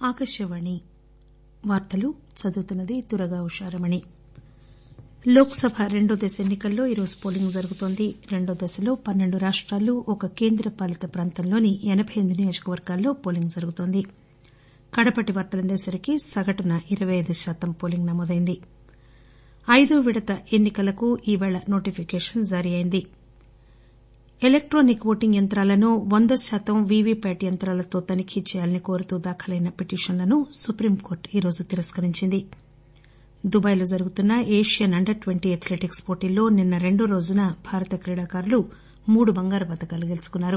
ఆకాశవాణి వార్తలు చదువుతున్నది దుర్గా ఉషారమణి లోక్ సభ రెండో దశ ఎన్ని కల్లో ఈరోజు పోలింగ్ జరుగుతోంది రెండో దశలో పన్నెండు రాష్టాలు ఒక కేంద్ర పాలిత ప్రాంతంలోని ఎనబై ఎనిమిది నియోజకవర్గాల్లో పోలింగ్ జరుగుతోంది కడపటి వార్తలందేసరికి సగటున ఇరవై ఐదు శాతం పోలింగ్ నమోదైంది ఐదో విడత ఎన్ని కలకు ఈరోజు నోటిఫికేషన్ జారీ అయింది ఎలక్టానిక్ ఓటింగ్ యంత్రాలను వంద శాతం వీవీప్యాట్ యంత్రాలతో తనిఖీ చేయాలని కోరుతూ దాఖలైన పిటిషన్లను సుప్రీంకోర్టు ఈరోజు తిరస్కరించింది దుబాయ్ లో జరుగుతున్న ఏషియన్ అండర్ ట్వంటీ అథ్లెటిక్స్ పోటీల్లో నిన్న రెండో రోజున భారత క్రీడాకారులు మూడు బంగారు పతకాలు గెలుచుకున్నారు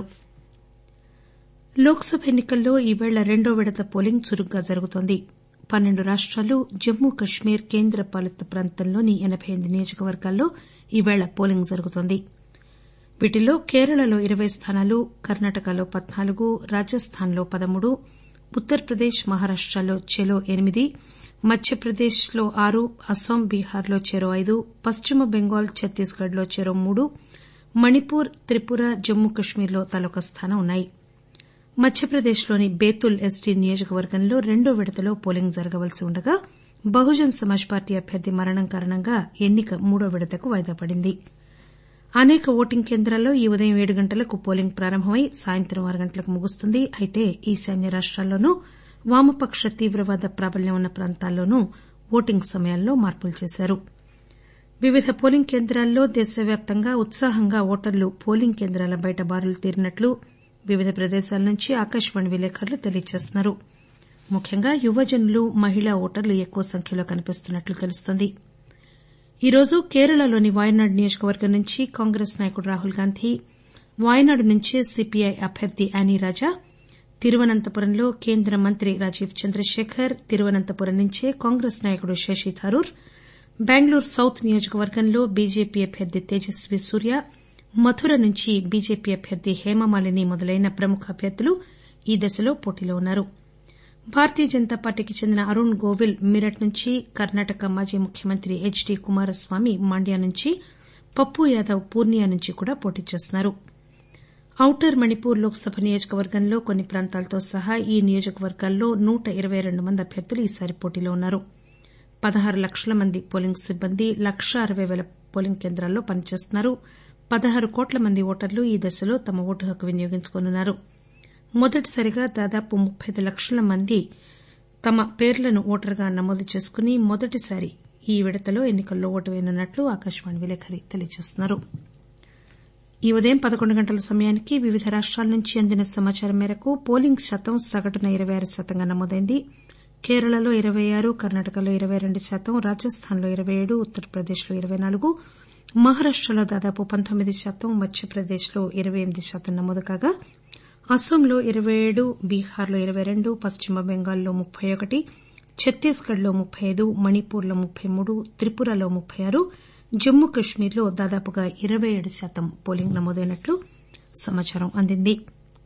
లోక్ సభ ఎన్ని కల్లో ఈరోజు రెండో విడత పోలింగ్ చురుగ్గా జరుగుతోంది పన్నెండు రాష్టాలు జమ్మూ కశ్మీర్ కేంద్ర పాలిత ప్రాంతంలోని ఎనబై ఎనిమిది నియోజకవర్గాల్లో ఈరోజు పోలింగ్ జరుగుతోంది వీటిల్లో కేరళలో ఇరవై స్థానాలు కర్ణాటకలో పద్నాలుగు రాజస్థాన్ లో పదమూడు ఉత్తరప్రదేశ్ మహారాష్టలో చెరో ఎనిమిది మధ్యప్రదేశ్ లో ఆరు అస్పాం బీహార్లో చెరో ఐదు పశ్చిమ బెంగాల్ ఛత్తీస్ గఢ్ లో చెరో మూడు మణిపూర్ త్రిపుర జమ్మూ కశ్మీర్లో తలోక స్థానం ఉన్నాయి మధ్యప్రదేశ్ లోని బేతుల్ ఎస్టీ నియోజకవర్గంలో రెండో విడతలో పోలింగ్ జరగవలసి ఉండగా బహుజన్ సమాజ్ పార్టీ అభ్యర్థి మరణం కారణంగా ఎన్నిక మూడో విడతకు వాయిదా పడింది అనేక ఓటింగ్ కేంద్రాల్లో ఈ ఉదయం ఏడు గంటలకు పోలింగ్ ప్రారంభమై సాయంత్రం ఆరు గంటలకు ముగుస్తుంది అయితే ఈశాన్య రాష్టాల్లోనూ వామపక్ష తీవ్రవాద ప్రాబల్యం ఉన్న ప్రాంతాల్లోనూ ఓటింగ్ సమయాల్లో మార్పులు చేశారు వివిధ పోలింగ్ కేంద్రాల్లో దేశవ్యాప్తంగా ఉత్సాహంగా ఓటర్లు పోలింగ్ కేంద్రాల బయట బారులు తీరినట్లు వివిధ ప్రదేశాల నుంచి ఆకాశవాణి విలేకరులు తెలియజేస్తున్నారు ముఖ్యంగా యువజనులు మహిళా ఓటర్లు ఎక్కువ సంఖ్యలో కనిపిస్తున్నట్లు తెలుస్తోంది ఈరోజు కేరళలోని వాయనాడ్ నియోజకవర్గం నుంచి కాంగ్రెస్ నాయకుడు రాహుల్ గాంధీ వాయనాడ్ నుంచి సీపీఐ అభ్యర్థి యానీ రాజా తిరువనంతపురంలో కేంద్ర మంత్రి రాజీవ్ చంద్రశేఖర్ తిరువనంతపురం నుంచే కాంగ్రెస్ నాయకుడు శశి థరూర్ బెంగళూరు సౌత్ నియోజకవర్గంలో బీజేపీ అభ్యర్థి తేజస్వీ సూర్య మథుర నుంచి బీజేపీ అభ్యర్థి హేమమాలిని మొదలైన ప్రముఖ అభ్యర్థులు ఈ దశలో పోటీలో ఉన్నారు భారతీయ జనతా పార్టీకి చెందిన అరుణ్ గోవిల్ మీరట్ నుంచి కర్ణాటక మాజీ ముఖ్యమంత్రి హెచ్ డి కుమారస్వామి మాండ్య నుంచి పప్పు యాదవ్ పూర్నియా నుంచి కూడా పోటీ చేస్తున్నారు ఔటర్ మణిపూర్ లోక్ సభ నియోజకవర్గంలో కొన్ని ప్రాంతాలతో సహా ఈ నియోజకవర్గాల్లో నూట ఇరవై రెండు మంది అభ్యర్థులు ఈసారి పోటీలో ఉన్నారు పదహారు లక్షల మంది పోలింగ్ సిబ్బంది లక్షా అరవై పేల పోలింగ్ కేంద్రాల్లో పనిచేస్తున్నారు పదహారు కోట్ల మంది ఓటర్లు ఈ దశలో తమ ఓటు హక్కు వినియోగించుకోనున్నారు మొదటిసారిగా దాదాపు ముప్పై ఐదు లక్షల మంది తమ పేర్లను ఓటరుగా నమోదు చేసుకుని మొదటిసారి ఈ విడతలో ఎన్ని కల్లో ఓటు పేయనున్నట్లు ఆకాశవాణి విలేకరి తెలియజేస్తున్నారు ఈ ఉదయం పదకొండు గంటల సమయానికి వివిధ రాష్టాల నుంచి అందిన సమాచారం మేరకు పోలింగ్ శాతం సగటున ఇరవై ఆరు శాతంగా నమోదైంది కేరళలో ఇరవై ఆరు కర్ణాటకలో ఇరవై రెండు శాతం రాజస్థాన్లో ఇరవై ఏడు ఉత్తరప్రదేశ్లో ఇరవై నాలుగు మహారాష్టలో దాదాపు పంతొమ్మిది శాతం మధ్యప్రదేశ్లో ఇరవై ఎనిమిది శాతం నమోదు కాగా అస్పాంలో ఇరవై ఏడు బీహార్లో ఇరవై రెండు పశ్చిమ బెంగాల్లో ముప్పై ఒకటి ఛత్తీస్ గఢ్ లో ముప్పై ఐదు మణిపూర్లో ముప్పై మూడు త్రిపురలో ముప్పై ఆరు జమ్మూ కశ్మీర్లో దాదాపుగా ఇరవై ఏడు శాతం పోలింగ్ నమోదైనట్లు సమాచారం అందింది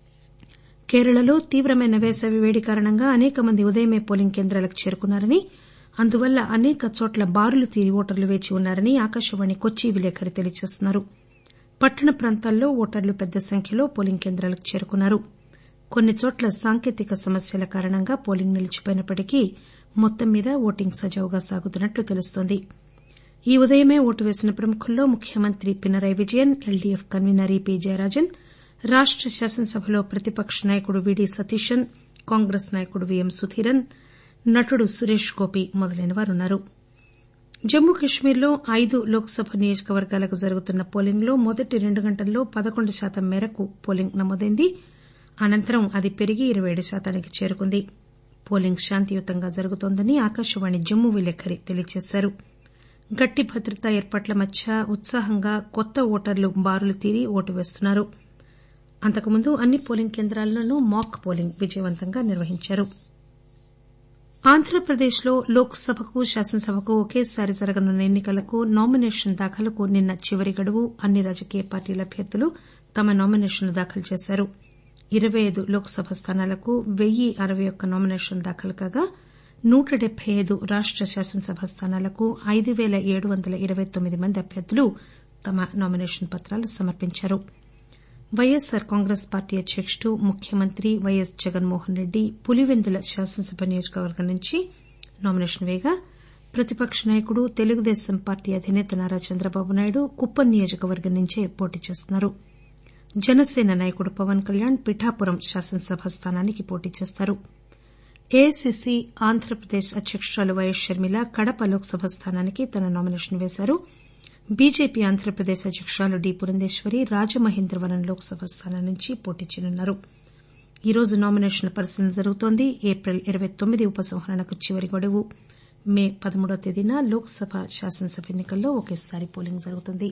కేరళలో తీవ్రమైన వేసవి వేడి కారణంగా అనేక మంది ఉదయమే పోలింగ్ కేంద్రాలకు చేరుకున్నారని అందువల్ల అనేక చోట్ల బారులు తీరి ఓటర్లు వేచి ఉన్నారని ఆకాశవాణి కొచ్చి విలేకరి తెలియజేస్తున్నారు పట్టణ ప్రాంతాల్లో ఓటర్లు పెద్ద సంఖ్యలో పోలింగ్ కేంద్రాలకు చేరుకున్నారు కొన్ని చోట్ల సాంకేతిక సమస్యల కారణంగా పోలింగ్ నిలిచిపోయినప్పటికీ మొత్తం మీద ఓటింగ్ సజావుగా సాగుతున్నట్లు తెలుస్తోంది ఈ ఉదయమే ఓటు వేసిన ప్రముఖుల్లో ముఖ్యమంత్రి Pinarayi Vijayan LDF convener EP Jayarajan రాష్ట శాసనసభలో ప్రతిపక్ష నాయకుడు వీడీ సతీశన్ కాంగ్రెస్ నాయకుడు వీఎం సుధీరన్ నటుడు సురేష్ గోపి మొదలైనవారున్నారు జమ్మూ కశ్మీర్లో ఐదు లోక్ సభ నియోజకవర్గాలకు జరుగుతున్న పోలింగ్ లో మొదటి రెండు గంటల్లో పదకొండు శాతం మేరకు పోలింగ్ నమోదైంది అనంతరం అది పెరిగి ఇరవై ఏడు శాతానికి చేరుకుంది పోలింగ్ శాంతియుతంగా జరుగుతోందని ఆకాశవాణి జమ్మూ విలేకరి తెలియజేశారు గట్టి భద్రతా ఏర్పాట్ల మధ్య ఉత్సాహంగా కొత్త ఓటర్లు బారులు తీరి ఓటు వేస్తున్నారు అంతకుముందు అన్ని పోలింగ్ కేంద్రాల్లోనూ మాక్ పోలింగ్ విజయవంతంగా నిర్వహించారు ఆంధ్రప్రదేశ్లో లోక్ సభకు శాసనసభకు ఒకేసారి జరగనున్న ఎన్ని కలకు నామినేషన్ దాఖలుకు నిన్న చివరి గడువు అన్ని రాజకీయ పార్టీల అభ్యర్థులు తమ నామినేషన్లు దాఖలు చేశారు ఇరవై ఐదు లోక్ సభ స్థానాలకు వెయ్యి అరవై ఒక్క నామినేషన్లు దాఖలు కాగా నూట డెబ్బై ఐదు రాష్ట శాసనసభ స్థానాలకు ఐదు పేల ఏడు వందల ఇరవై తొమ్మిది మంది అభ్యర్థులు తమ నామినేషన్ పత్రాలు సమర్పించారు వైఎస్సార్ కాంగ్రెస్ పార్టీ అధ్యకుడు ముఖ్యమంత్రి వైఎస్ జగన్మోహన్ రెడ్డి పులివెందుల శాసనసభ నియోజకవర్గం నుంచి నామినేషన్ పేయగా ప్రతిపక్ష నాయకుడు తెలుగుదేశం పార్టీ అధినేత నారా చంద్రబాబు నాయుడు కుప్పం నియోజకవర్గం నుంచే పోటీ చేస్తున్నారు జనసేన నాయకుడు పవన్ కళ్యాణ్ పిఠాపురం శాసనసభ స్థానానికి పోటీ చేస్తారు ఏఐసిసి ఆంధ్రప్రదేశ్ అధ్యకురాలు వైఎస్ షర్మిల కడప లోక్సభ స్థానానికి తన నామినేషన్ వేశారు బీజేపీ ఆంధ్రప్రదేశ్ అధ్యకురాలు డి పురంధేశ్వరి రాజమహేంద్రవరం లోక్సభ స్థానం నుంచి పోటీ చేయనున్నారు ఈరోజు నామినేషన్ల పరిశీలన జరుగుతోంది ఏప్రిల్ ఇరవై తొమ్మిది ఉపసంహరణకు చివరి గడువు మే పదమూడవ తేదీన లోక్సభ శాసనసభ ఎన్ని కల్లో ఒకేసారి పోలింగ్ జరుగుతుంది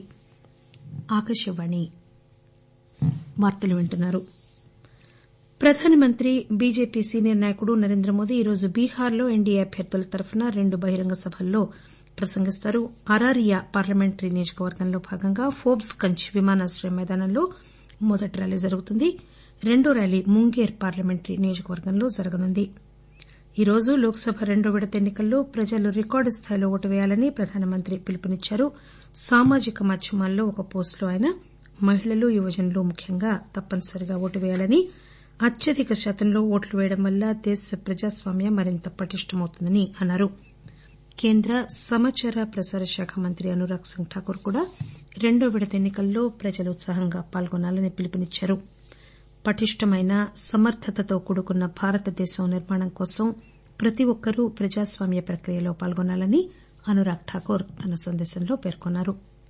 ప్రధానమంత్రి బీజేపీ సీనియర్ నాయకుడు నరేంద్రమోదీ ఈరోజు బీహార్లో ఎన్డీఏ అభ్యర్థుల తరఫున రెండు బహిరంగ సభల్లో ప్రసంగిస్తారు అరారియా పార్లమెంటరీ నియోజకవర్గంలో భాగంగా ఫోర్బ్స్గంజ్ విమానాశ్రయం మైదానంలో మొదటి ర్యాలీ జరుగుతుంది రెండో ర్యాలీ ముంగేర్ పార్లమెంటరీ నియోజకవర్గంలో జరగనుంది ఈరోజు లోక్సభ రెండో విడత ఎన్ని కల్లో ప్రజలు రికార్డు స్థాయిలో ఓటు పేయాలని ప్రధానమంత్రి పిలుపునిచ్చారు సామాజిక మాధ్యమాల్లో ఒక పోస్టులో ఆయన మహిళలు యువజనులు ముఖ్యంగా తప్పనిసరిగా ఓటు పేయాలని అత్యధిక శాతంలో ఓట్లు పేయడం వల్ల దేశ ప్రజాస్వామ్యం మరింత పటిష్టమవుతుందని అన్నారు కేంద్ర సమాచార ప్రసార శాఖ మంత్రి అనురాగ్ సింగ్ ఠాకూర్ కూడా రెండో విడత ఎన్ని కల్లో ప్రజలు ఉత్సాహంగా పాల్గొనాలని పిలుపునిచ్చారు పటిష్టమైన సమర్దతతో కూడుకున్న భారతదేశం నిర్మాణం కోసం ప్రతి ఒక్కరూ ప్రజాస్వామ్య ప్రక్రియలో పాల్గొనాలని అనురాగ్ ఠాకూర్ తన సందేశంలో పేర్కొన్నారు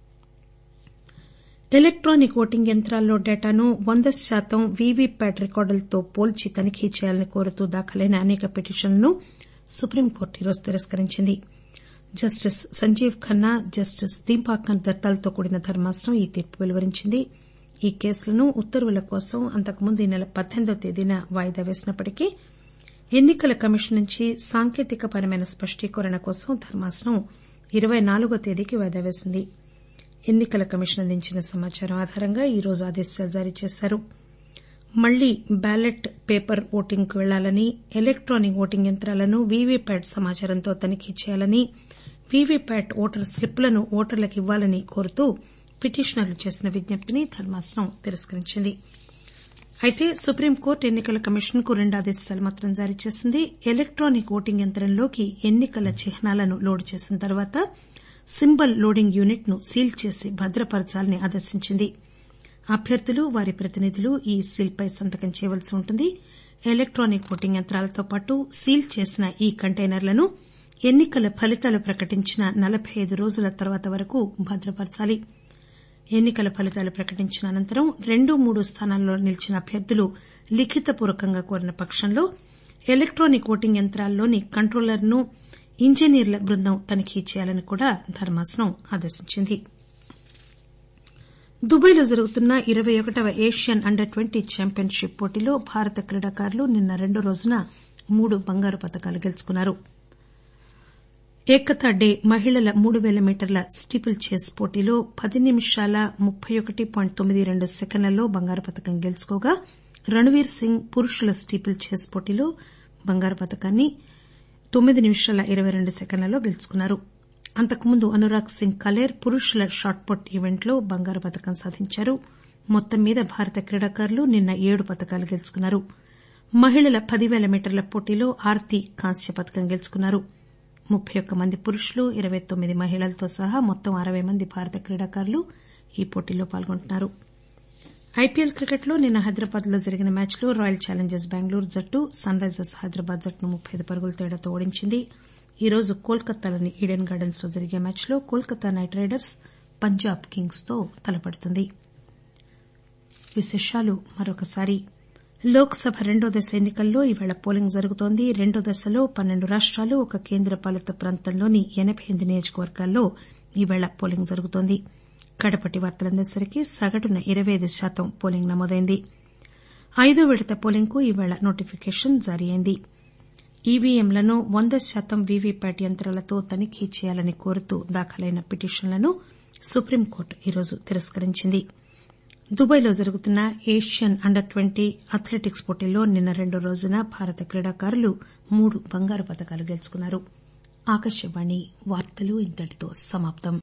ఎలక్టానిక్ ఓటింగ్ యంత్రాల్లో డేటాను వంద శాతం వీవీప్యాట్ రికార్డులతో పోల్చి తనిఖీ చేయాలని కోరుతూ దాఖలైన అనేక పిటిషన్లను సుప్రీంకోర్టు ఈరోజు తిరస్కరించింది జస్టిస్ సంజీవ్ ఖన్నా జస్టిస్ దీపాంకర్ దత్తాలతో కూడిన ధర్మాసనం ఈ తీర్పు వెలువరించింది ఈ కేసులను ఉత్తర్వుల కోసం అంతకుముందు ఈ నెల పద్దెనిమిదవ తేదీన వాయిదా వేసినప్పటికీ ఎన్ని కల కమిషన్ నుంచి సాంకేతికపరమైన స్పష్టీకరణ కోసం ధర్మాసనం ఇరవై నాలుగో తేదీకి వాయిదా వేసింది ఎన్ని కల కమిషన్ అందించిన సమాచారం ఆధారంగా ఈరోజు ఆదేశాలు జారీ చేశారు మళ్లీ బ్యాలెట్ పేపర్ ఓటింగ్ కు పెళ్లాలని ఎలక్టానిక్ ఓటింగ్ యంత్రాలను వీవీప్యాట్ సమాచారంతో తనిఖీ చేయాలని వీవీప్యాట్ ఓటర్ స్లిప్లను ఓటర్లకు ఇవ్వాలని కోరుతూ పిటిషనర్లు చేసిన విజ్ఞప్తిని ధర్మాసనం తిరస్కరించింది అయితే సుప్రీంకోర్టు ఎన్ని కల కమిషన్ కు రెండు ఆదేశాలు మాత్రం జారీ చేసింది ఎలక్టానిక్ ఓటింగ్ యంత్రంలోకి ఎన్ని కల చిహ్నాలను లోడ్ చేసిన తర్వాత సింబల్ లోడింగ్ యూనిట్ ను సీల్ చేసి భద్రపరచాలని ఆదేశించింది అభ్యర్థులు వారి ప్రతినిధులు ఈ సీల్ పై సంతకం చేయవలసి ఉంటుంది ఎలక్టానిక్ ఓటింగ్ యంత్రాలతో పాటు సీల్ చేసిన ఈ కంటైనర్లను ఎన్ని కల ఫలితాలు ప్రకటించిన నలబై ఐదు రోజుల తర్వాత వరకు భద్రపరచాలి ఎన్ని కల ఫలితాలు ప్రకటించిన అనంతరం రెండు మూడు స్థానాల్లో నిలిచిన అభ్యర్థులు లిఖితపూర్వకంగా కోరిన పక్షంలో ఎలక్టానిక్ ఓటింగ్ యంత్రాల్లోని కంట్రోలర్ను ఇంజనీర్ల బృందం తనిఖీ చేయాలని కూడా ధర్మాసనం ఆదేశించింది దుబాయ్లో జరుగుతున్న ఇరవై ఒకటవ ఏషియన్ అండర్ ట్వంటీ ఛాంపియన్షిప్ పోటీలో భారత క్రీడాకారులు నిన్న రెండో రోజున మూడు బంగారు పతకాలు గెలుచుకున్నారు ఏకతా డే మహిళల మూడు పేల మీటర్ల స్టీపుల్ చేస్ పోటీలో పది నిమిషాల ముప్పై ఒకటి పాయింట్ తొమ్మిది రెండు సెకండ్లలో బంగారు పతకం గెలుచుకోగా రణ్వీర్ సింగ్ పురుషుల స్టీపుల్ చేస్ పోటీలో బంగారు పతకాన్ని తొమ్మిది నిమిషాల ఇరవై రెండు సెకండ్లలో గెలుచుకున్నారు అంతకుముందు అనురాగ్ సింగ్ కలేర్ పురుషుల షాట్ పుట్ ఈవెంట్లో బంగారు పతకం సాధించారు మొత్తం మీద భారత క్రీడాకారులు నిన్న ఏడు పతకాలు గెలుచుకున్నారు మహిళల పదివేల మీటర్ల పోటీలో ఆర్తి కాంస్య పతకం గెలుచుకున్నారు ముప్పై ఒక్క మంది పురుషులు ఇరవై తొమ్మిది మహిళలతో సహా మొత్తం అరవై మంది భారత క్రీడాకారులు ఈ పోటీలో పాల్గొంటున్నారు ఐపీఎల్ క్రికెట్లో నిన్న హైదరాబాద్ లో జరిగిన మ్యాచ్లో రాయల్ ఛాలెంజర్స్ బెంగళూరు జట్టు సన్ రైజర్స్ హైదరాబాద్ జట్టును ముప్పై ఐదు పరుగుల తేడాతో ఓడించింది ఈరోజు కోల్కతాలోని ఈడెన్ గార్డెన్స్ లో జరిగే మ్యాచ్లో Kolkata knight riders Punjab kings తో తలపడుతుంది లోక్ సభ రెండో దశ ఎన్ని కల్లో ఈరోజు పోలింగ్ జరుగుతోంది రెండో దశలో పన్నెండు రాష్టాలు ఒక కేంద్రపాలిత ప్రాంతంలోని ఎనబై ఎనిమిది నియోజకవర్గాల్లో ఈరోజు పోలింగ్ జరుగుతోంది కడపటి వార్తలందేసరికి సగటున ఇరవై ఐదు శాతం పోలింగ్ నమోదైంది ఐదో విడత పోలింగ్ కు ఈరోజు నోటిఫికేషన్ జారీ అయింది ఈవీఎంలను వంద శాతం వీవీప్యాట్ యంత్రాలతో తనిఖీ చేయాలని కోరుతూ దాఖలైన పిటిషన్లను సుప్రీంకోర్టు ఈరోజు తిరస్కరించింది దుబాయ్లో జరుగుతున్న ఏషియన్ అండర్ ట్వంటీ అథ్లెటిక్స్ పోటీల్లో నిన్న రెండో రోజున భారత క్రీడాకారులు మూడు బంగారు పతకాలు గెలుచుకున్నారు